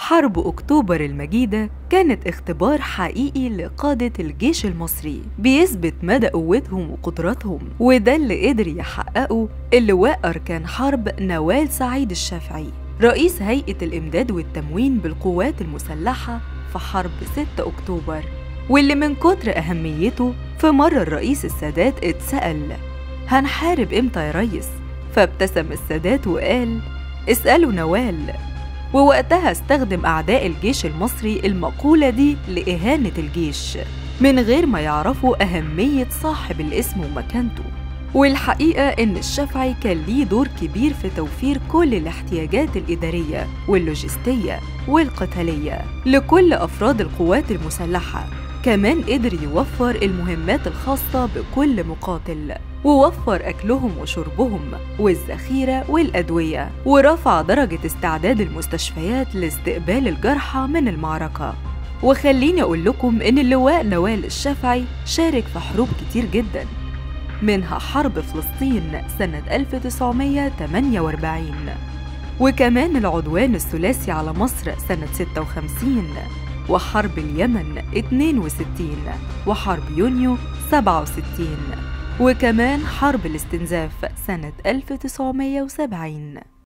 حرب أكتوبر المجيدة كانت اختبار حقيقي لقادة الجيش المصري بيثبت مدى قوتهم وقدراتهم وده اللي قدر يحققه اللواء أركان حرب نوال سعيد الشافعي رئيس هيئة الإمداد والتموين بالقوات المسلحة في حرب 6 أكتوبر واللي من كتر أهميته في مرة الرئيس السادات اتسأل هنحارب إمتى يا ريس؟ فابتسم السادات وقال اسألوا نوال ووقتها استخدم أعداء الجيش المصري المقولة دي لإهانة الجيش من غير ما يعرفوا أهمية صاحب الاسم ومكانته والحقيقة إن الشافعي كان ليه دور كبير في توفير كل الاحتياجات الإدارية واللوجستية والقتالية لكل أفراد القوات المسلحة كمان قدر يوفر المهمات الخاصة بكل مقاتل ووفر أكلهم وشربهم والذخيرة والأدوية ورفع درجة استعداد المستشفيات لاستقبال الجرحى من المعركة وخليني أقول لكم إن اللواء نوال الشافعي شارك في حروب كتير جدا منها حرب فلسطين سنة 1948 وكمان العدوان الثلاثي على مصر سنة 56 وحرب اليمن 62 وحرب يونيو 67 وكمان حرب الاستنزاف سنة 1970